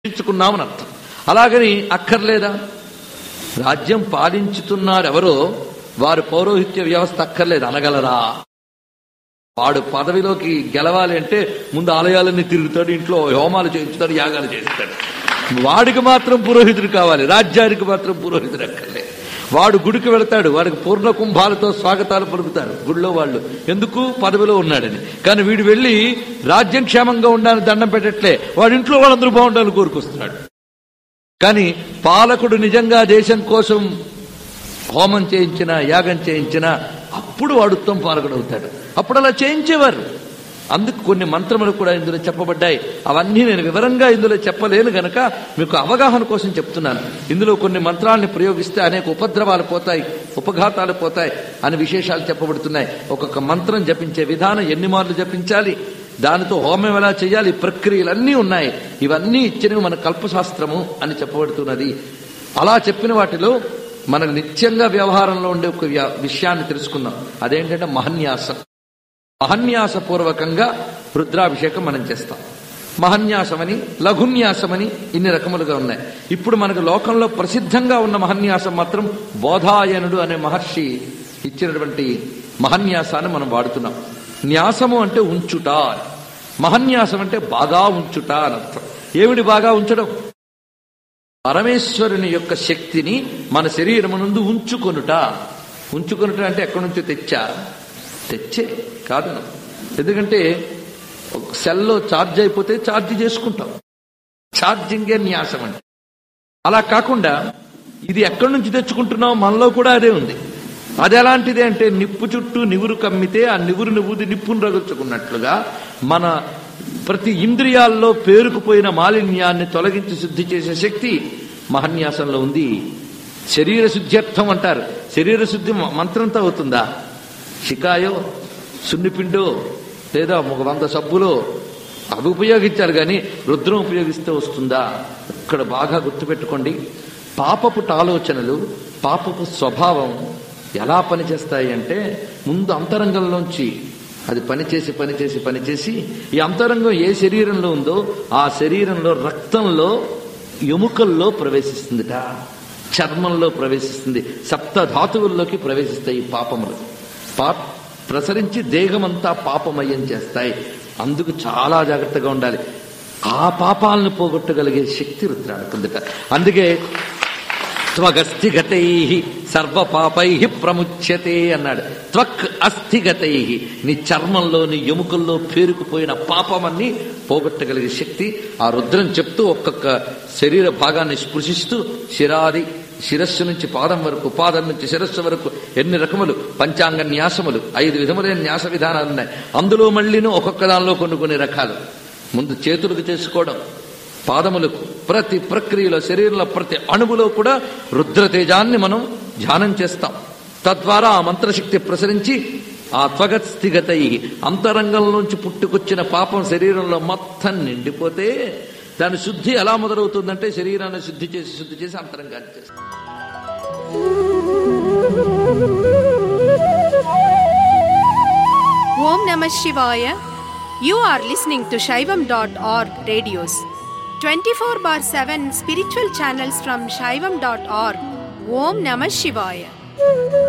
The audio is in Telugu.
తీర్చుకున్నామని అర్థం అలాగని అక్కర్లేదా రాజ్యం పాలించుతున్నారు ఎవరో వారు పౌరోహిత్య వ్యవస్థ అక్కర్లేదు అనగలరా వాడు పదవిలోకి గెలవాలి అంటే ముందు ఆలయాలన్నీ తిరుగుతాడు ఇంట్లో హోమాలు చేయిస్తాడు యాగాలు చేస్తాడు వాడికి మాత్రం పురోహితుడు కావాలి రాజ్యానికి మాత్రం పురోహితుడు అక్కర్లేదు వాడు గుడికి వెళతాడు వాడికి పూర్ణ కుంభాలతో స్వాగతాలు పలుకుతారు గుడిలో వాళ్ళు ఎందుకు పదవిలో ఉన్నాడని కానీ వీడు వెళ్ళి రాజ్యం క్షేమంగా ఉండాలని దండం పెట్టట్లే వాడి ఇంట్లో వాళ్ళందరూ బాగుండాలని కోరుకొస్తున్నాడు కానీ పాలకుడు నిజంగా దేశం కోసం హోమం చేయించిన యాగం చేయించిన అప్పుడు వాడు ఉత్తమ పాలకుడు అవుతాడు అప్పుడు అలా చేయించేవారు అందుకు కొన్ని మంత్రములు కూడా ఇందులో చెప్పబడ్డాయి అవన్నీ నేను వివరంగా ఇందులో చెప్పలేను గనక మీకు అవగాహన కోసం చెప్తున్నాను ఇందులో కొన్ని మంత్రాలను ప్రయోగిస్తే అనేక ఉపద్రవాలు పోతాయి ఉపఘాతాలు పోతాయి అని విశేషాలు చెప్పబడుతున్నాయి ఒక్కొక్క మంత్రం జపించే విధానం ఎన్ని మార్లు జపించాలి దానితో హోమం ఎలా చేయాలి ప్రక్రియలన్నీ ఉన్నాయి ఇవన్నీ ఇచ్చినవి మన కల్పశాస్త్రము అని చెప్పబడుతున్నది అలా చెప్పిన వాటిలో మనకు నిత్యంగా వ్యవహారంలో ఉండే ఒక వ్య- విషయాన్ని తెలుసుకుందాం అదేంటంటే మహన్యాసం మహన్యాసపూర్వకంగా రుద్రాభిషేకం మనం చేస్తాం మహన్యాసమని లఘున్యాసమని ఇన్ని రకములుగా ఉన్నాయి ఇప్పుడు మనకు లోకంలో ప్రసిద్ధంగా ఉన్న మహన్యాసం మాత్రం బోధాయనుడు అనే మహర్షి ఇచ్చినటువంటి మహన్యాసాన్ని మనం వాడుతున్నాం న్యాసము అంటే ఉంచుట మహన్యాసం అంటే బాగా ఉంచుట అని అర్థం ఏమిటి బాగా ఉంచడం పరమేశ్వరుని యొక్క శక్తిని మన శరీరము నుండి ఉంచుకొనుట ఉంచుకొనుట అంటే ఎక్కడి నుంచో తెచ్చా తెచ్చే కాదు ఎందుకంటే ఒక సెల్లో ఛార్జ్ అయిపోతే ఛార్జ్ చేసుకుంటాం ఛార్జింగే న్యాసం అంటే అలా కాకుండా ఇది ఎక్కడి నుంచి తెచ్చుకుంటున్నాం మనలో కూడా అదే ఉంది అది ఎలాంటిది అంటే నిప్పు చుట్టూ నివురు కమ్మితే ఆ నివురుని ఊది నిప్పును రగుల్చుకున్నట్లుగా మన ప్రతి ఇంద్రియాల్లో పేరుకుపోయిన మాలిన్యాన్ని తొలగించి శుద్ధి చేసే శక్తి మహన్యాసంలో ఉంది శరీర శుద్ధ్యర్థం అంటారు శరీర శుద్ధి మ- మంత్రంతో అవుతుందా షికాయో సున్నిపిండో లేదా ఒక వంద సబ్బులో అవి ఉపయోగించారు కానీ రుద్రం ఉపయోగిస్తే వస్తుందా ఇక్కడ బాగా గుర్తుపెట్టుకోండి పాపపు ఆలోచనలు పాపపు స్వభావం ఎలా పనిచేస్తాయి అంటే ముందు అంతరంగంలోంచి అది పనిచేసి పనిచేసి పనిచేసి ఈ అంతరంగం ఏ శరీరంలో ఉందో ఆ శరీరంలో రక్తంలో ఎముకల్లో ప్రవేశిస్తుందిట చర్మంలో ప్రవేశిస్తుంది సప్త ధాతువుల్లోకి ప్రవేశిస్తాయి ఈ పాపములు పాప ప్రసరించి దేహమంతా పాపమయం చేస్తాయి అందుకు చాలా జాగ్రత్తగా ఉండాలి ఆ పాపాలను పోగొట్టగలిగే శక్తి రుద్రానికి ఉందట అందుకే త్వగస్థిగతై సర్వపాపై ప్రముచ్యతే అన్నాడు త్వక్ అస్థిగతై నీ చర్మంలో నీ ఎముకల్లో పేరుకుపోయిన పాపమన్ని పోగొట్టగలిగే శక్తి ఆ రుద్రం చెప్తూ ఒక్కొక్క శరీర భాగాన్ని స్పృశిస్తూ శిరాది శిరస్సు నుంచి పాదం వరకు పాదం నుంచి శిరస్సు వరకు ఎన్ని రకములు పంచాంగ న్యాసములు ఐదు విధములైన న్యాస విధానాలు ఉన్నాయి అందులో మళ్ళీను ఒక్కొక్క దానిలో కొన్ని కొన్ని రకాలు ముందు చేతులకు చేసుకోవడం పాదములకు ప్రతి ప్రక్రియలో శరీరంలో ప్రతి అణువులో కూడా రుద్రతేజాన్ని మనం ధ్యానం చేస్తాం తద్వారా ఆ మంత్రశక్తి ప్రసరించి ఆ త్వగస్థిగతై అంతరంగంలోంచి పుట్టుకొచ్చిన పాపం శరీరంలో మొత్తం నిండిపోతే దాని శుద్ధి ఎలా మొదలవుతుందంటే శరీరాన్ని శుద్ధి చేసి శుద్ధి చేసి అంతరంగాన్ని చేస్తాం Om Namah Shivaya. You are listening to Shaivam.org radios. 24 bar 7 spiritual channels from Shaivam.org. Om Namah Shivaya.